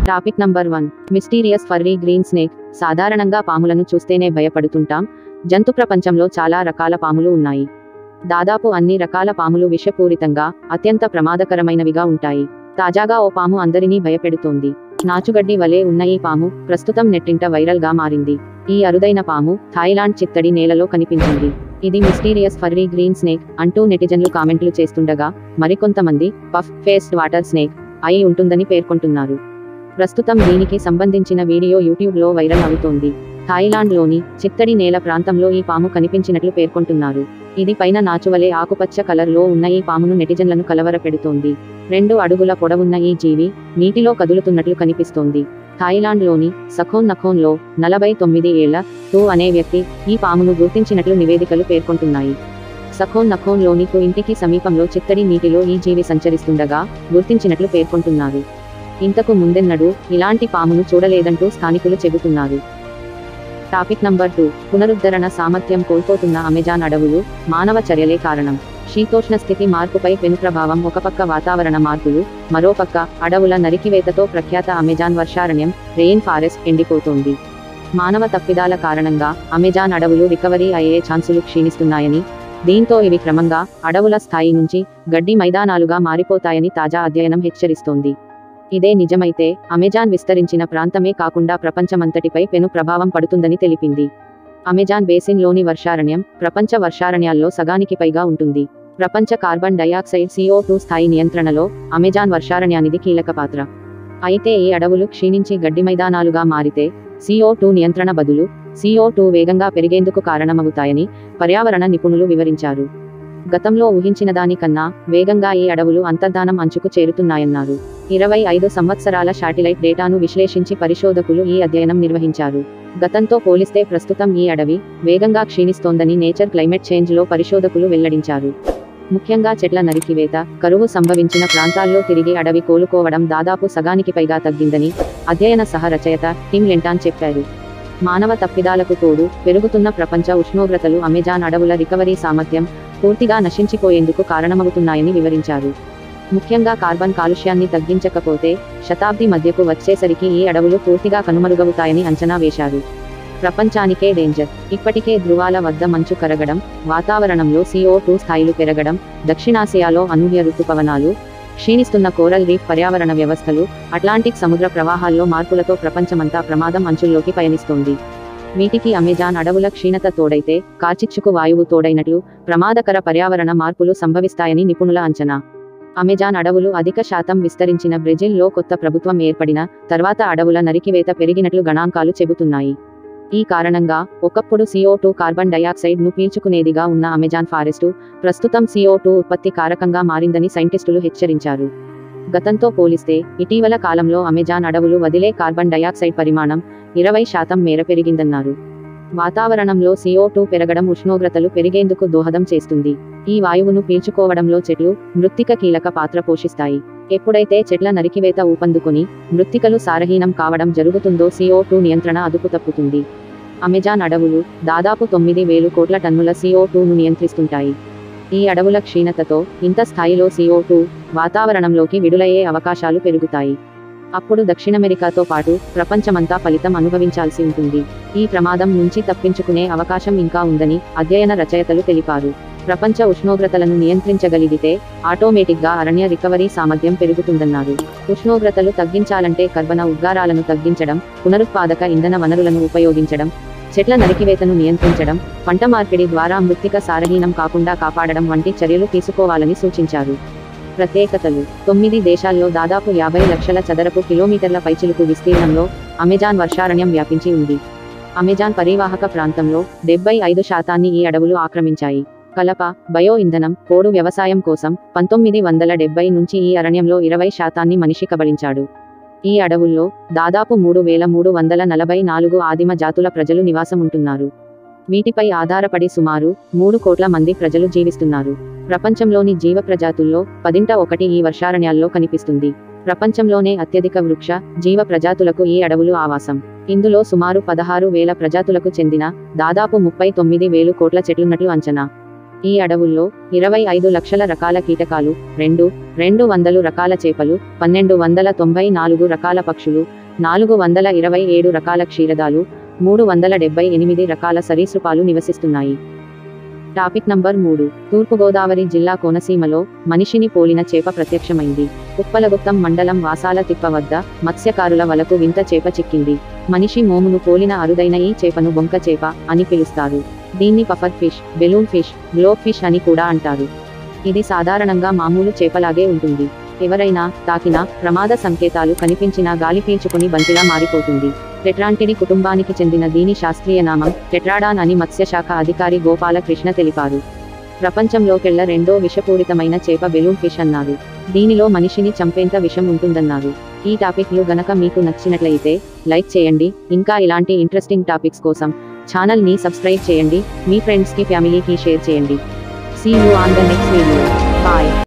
topic number one mysterious furry green snake సాధారణంగా పాములను చూస్తేనే భయపడుతుంటాం జంతు ప్రపంచంలో చాలా రకాల పాములు ఉన్నాయి దాదాపు అన్ని రకాల పాములు విషపూరితంగా అత్యంత ప్రమాదకరమైనవిగా ఉంటాయి తాజాగా ఓ పాము అందరినీ భయపెడుతోంది నాచుగడ్డి వలె ఉన్న ఈ పాము ప్రస్తుతం నెట్టింట వైరల్ గా మారింది ఈ అరుదైన పాము థాయిలాండ్ చిత్తడి నేలలో కనిపించింది ఇది మిస్టీరియస్ ఫర్రీ గ్రీన్ స్నేక్ అంటూ నెటిజన్లు కామెంట్లు చేస్తుండగా మరికొంతమంది పఫ్ ఫేస్డ్ వాటర్ స్నేక్ అయి ఉంటుందని పేర్కొంటున్నారు ప్రస్తుతం దీనికి సంబంధించిన వీడియో యూట్యూబ్ లో వైరల్ అవుతోంది థాయిలాండ్లోని చిత్తడి నేల ప్రాంతంలో ఈ పాము కనిపించినట్లు పేర్కొంటున్నారు ఇది పైన నాచువలే ఆకుపచ్చ కలర్ లో ఉన్న ఈ పామును నెటిజన్లను కలవరపెడుతోంది రెండు అడుగుల పొడవున్న ఈ జీవి నీటిలో కదులుతున్నట్లు కనిపిస్తోంది థాయిలాండ్లోని సఖోన్ నఖోన్లో నలభై తొమ్మిది ఏళ్ల టూ అనే వ్యక్తి ఈ పామును గుర్తించినట్లు నివేదికలు పేర్కొంటున్నాయి సఖోన్ నఖోన్లోని కు ఇంటికి సమీపంలో చిత్తడి నీటిలో ఈ జీవి సంచరిస్తుండగా గుర్తించినట్లు పేర్కొంటున్నారు ఇంతకు ముందెన్నడూ ఇలాంటి పామును చూడలేదంటూ స్థానికులు చెబుతున్నారు టాపిక్ నంబర్ టూ పునరుద్ధరణ సామర్థ్యం కోల్పోతున్న అమెజాన్ అడవులు మానవ చర్యలే కారణం శీతోష్ణ స్థితి మార్పుపై పెను ప్రభావం ఒక పక్క వాతావరణ మార్పులు మరోపక్క అడవుల నరికివేతతో ప్రఖ్యాత అమెజాన్ వర్షారణ్యం రెయిన్ ఫారెస్ట్ ఎండిపోతోంది మానవ తప్పిదాల కారణంగా అమెజాన్ అడవులు రికవరీ అయ్యే ఛాన్సులు క్షీణిస్తున్నాయని దీంతో ఇవి క్రమంగా అడవుల స్థాయి నుంచి గడ్డి మైదానాలుగా మారిపోతాయని తాజా అధ్యయనం హెచ్చరిస్తోంది ఇదే నిజమైతే అమెజాన్ విస్తరించిన ప్రాంతమే కాకుండా ప్రపంచమంతటిపై పెను ప్రభావం పడుతుందని తెలిపింది అమెజాన్ బేసిన్లోని వర్షారణ్యం ప్రపంచ వర్షారణ్యాల్లో సగానికి పైగా ఉంటుంది ప్రపంచ కార్బన్ డయాక్సైడ్ సిఓ టూ స్థాయి నియంత్రణలో అమెజాన్ వర్షారణ్యానిది కీలక పాత్ర అయితే ఈ అడవులు క్షీణించి గడ్డి మైదానాలుగా మారితే సిఓ టూ నియంత్రణ బదులు సిఓ టూ వేగంగా పెరిగేందుకు కారణమవుతాయని పర్యావరణ నిపుణులు వివరించారు గతంలో ఊహించిన దానికన్నా వేగంగా ఈ అడవులు అంతర్ధానం అంచుకు చేరుతున్నాయన్నారు ఇరవై ఐదు సంవత్సరాల శాటిలైట్ డేటాను విశ్లేషించి పరిశోధకులు ఈ అధ్యయనం నిర్వహించారు గతంతో పోలిస్తే ప్రస్తుతం ఈ అడవి వేగంగా క్షీణిస్తోందని నేచర్ క్లైమేట్ చేంజ్ లో పరిశోధకులు వెల్లడించారు ముఖ్యంగా చెట్ల నరికివేత కరువు సంభవించిన ప్రాంతాల్లో తిరిగి అడవి కోలుకోవడం దాదాపు సగానికి పైగా తగ్గిందని అధ్యయన సహ రచయిత టిమ్ లెంటాన్ చెప్పారు మానవ తప్పిదాలకు తోడు పెరుగుతున్న ప్రపంచ ఉష్ణోగ్రతలు అమెజాన్ అడవుల రికవరీ సామర్థ్యం పూర్తిగా నశించిపోయేందుకు కారణమవుతున్నాయని వివరించారు ముఖ్యంగా కార్బన్ కాలుష్యాన్ని తగ్గించకపోతే శతాబ్ది మధ్యకు వచ్చేసరికి ఈ అడవులు పూర్తిగా కనుమరుగవుతాయని అంచనా వేశారు ప్రపంచానికే డేంజర్ ఇప్పటికే ధృవాల వద్ద మంచు కరగడం వాతావరణంలో సిఓ టూ స్థాయిలు పెరగడం దక్షిణాసియాలో అనూహ్య ఋతుపవనాలు క్షీణిస్తున్న కోరల్ రీఫ్ పర్యావరణ వ్యవస్థలు అట్లాంటిక్ సముద్ర ప్రవాహాల్లో మార్పులతో ప్రపంచమంతా ప్రమాదం అంచుల్లోకి పయనిస్తోంది వీటికి అమెజాన్ అడవుల క్షీణత తోడైతే కార్చిచ్చుకు వాయువు తోడైనట్లు ప్రమాదకర పర్యావరణ మార్పులు సంభవిస్తాయని నిపుణుల అంచనా అమెజాన్ అడవులు అధిక శాతం విస్తరించిన బ్రెజిల్లో కొత్త ప్రభుత్వం ఏర్పడిన తర్వాత అడవుల నరికివేత పెరిగినట్లు గణాంకాలు చెబుతున్నాయి ఈ కారణంగా ఒకప్పుడు సిఓ టూ కార్బన్ డయాక్సైడ్ ను పీల్చుకునేదిగా ఉన్న అమెజాన్ ఫారెస్టు ప్రస్తుతం సిఓ టూ ఉత్పత్తి కారకంగా మారిందని సైంటిస్టులు హెచ్చరించారు గతంతో పోలిస్తే ఇటీవల కాలంలో అమెజాన్ అడవులు వదిలే కార్బన్ డయాక్సైడ్ పరిమాణం ఇరవై శాతం మేర పెరిగిందన్నారు వాతావరణంలో సిఓ టూ పెరగడం ఉష్ణోగ్రతలు పెరిగేందుకు దోహదం చేస్తుంది ఈ వాయువును పీల్చుకోవడంలో చెట్లు మృత్తిక కీలక పాత్ర పోషిస్తాయి ఎప్పుడైతే చెట్ల నరికివేత ఊపందుకొని మృత్తికలు సారహీనం కావడం జరుగుతుందో సిఓ టూ నియంత్రణ అదుపు తప్పుతుంది అమెజాన్ అడవులు దాదాపు తొమ్మిది వేలు కోట్ల టన్నుల సిఓ టూను నియంత్రిస్తుంటాయి ఈ అడవుల క్షీణతతో ఇంత స్థాయిలో సిఓ టూ వాతావరణంలోకి విడులయ్యే అవకాశాలు పెరుగుతాయి అప్పుడు దక్షిణామెరికాతో పాటు ప్రపంచమంతా ఫలితం అనుభవించాల్సి ఉంటుంది ఈ ప్రమాదం నుంచి తప్పించుకునే అవకాశం ఇంకా ఉందని అధ్యయన రచయితలు తెలిపారు ప్రపంచ ఉష్ణోగ్రతలను నియంత్రించగలిగితే ఆటోమేటిక్గా అరణ్య రికవరీ సామర్థ్యం పెరుగుతుందన్నారు ఉష్ణోగ్రతలు తగ్గించాలంటే కర్బన ఉద్గారాలను తగ్గించడం పునరుత్పాదక ఇంధన వనరులను ఉపయోగించడం చెట్ల నరికివేతను నియంత్రించడం పంట మార్పిడి ద్వారా మృత్తిక సారహీనం కాకుండా కాపాడడం వంటి చర్యలు తీసుకోవాలని సూచించారు ప్రత్యేకతలు తొమ్మిది దేశాల్లో దాదాపు యాభై లక్షల చదరపు కిలోమీటర్ల పైచిలుకు విస్తీర్ణంలో అమెజాన్ వర్షారణ్యం వ్యాపించి ఉంది అమెజాన్ పరివాహక ప్రాంతంలో డెబ్బై ఐదు శాతాన్ని ఈ అడవులు ఆక్రమించాయి కలప బయో ఇంధనం పోడు వ్యవసాయం కోసం పంతొమ్మిది వందల డెబ్బై నుంచి ఈ అరణ్యంలో ఇరవై శాతాన్ని మనిషి కబళించాడు ఈ అడవుల్లో దాదాపు మూడు వేల మూడు వందల నలభై నాలుగు ఆదిమ జాతుల ప్రజలు నివాసం ఉంటున్నారు వీటిపై ఆధారపడి సుమారు మూడు కోట్ల మంది ప్రజలు జీవిస్తున్నారు ప్రపంచంలోని జీవ ప్రజాతుల్లో పదింట ఒకటి ఈ వర్షారణ్యాల్లో కనిపిస్తుంది ప్రపంచంలోనే అత్యధిక వృక్ష జీవ ప్రజాతులకు ఈ అడవులు ఆవాసం ఇందులో సుమారు పదహారు వేల ప్రజాతులకు చెందిన దాదాపు ముప్పై తొమ్మిది వేలు కోట్ల చెట్లున్నట్లు అంచనా ఈ అడవుల్లో ఇరవై ఐదు లక్షల రకాల కీటకాలు రెండు రెండు వందలు రకాల చేపలు పన్నెండు వందల తొంభై నాలుగు రకాల పక్షులు నాలుగు వందల ఇరవై ఏడు రకాల క్షీరదాలు మూడు వందల డెబ్బై ఎనిమిది రకాల సరీసృపాలు నివసిస్తున్నాయి టాపిక్ నంబర్ మూడు తూర్పుగోదావరి జిల్లా కోనసీమలో మనిషిని పోలిన చేప ప్రత్యక్షమైంది ఉప్పలగుప్తం మండలం వాసాల తిప్ప వద్ద మత్స్యకారుల వలకు వింత చేప చిక్కింది మనిషి మోమును పోలిన అరుదైన ఈ చేపను బొంక చేప అని పిలుస్తారు దీన్ని puffer fish balloon fish globe fish అని కూడా అంటారు ఇది సాధారణంగా మామూలు చేపలాగే ఉంటుంది ఎవరైనా తాకినా ప్రమాద సంకేతాలు కనిపించినా గాలి పీల్చుకుని బంతిలా మారిపోతుంది టెట్రాంటిడి కుటుంబానికి చెందిన దీని శాస్త్రీయ నామం టెట్రాడాన్ అని మత్స్యశాఖ అధికారి గోపాలకృష్ణ తెలిపారు ప్రపంచంలోకెళ్ల రెండో విషపూరితమైన చేప బెలూన్ ఫిష్ అన్నారు దీనిలో మనిషిని చంపేంత విషం ఉంటుందన్నారు ఈ టాపిక్లు గనక మీకు నచ్చినట్లయితే లైక్ చేయండి ఇంకా ఇలాంటి ఇంట్రెస్టింగ్ టాపిక్స్ కోసం ఛానల్ ని సబ్స్క్రైబ్ చేయండి మీ ఫ్రెండ్స్ కి ఫ్యామిలీకి షేర్ చేయండి see you on the next video bye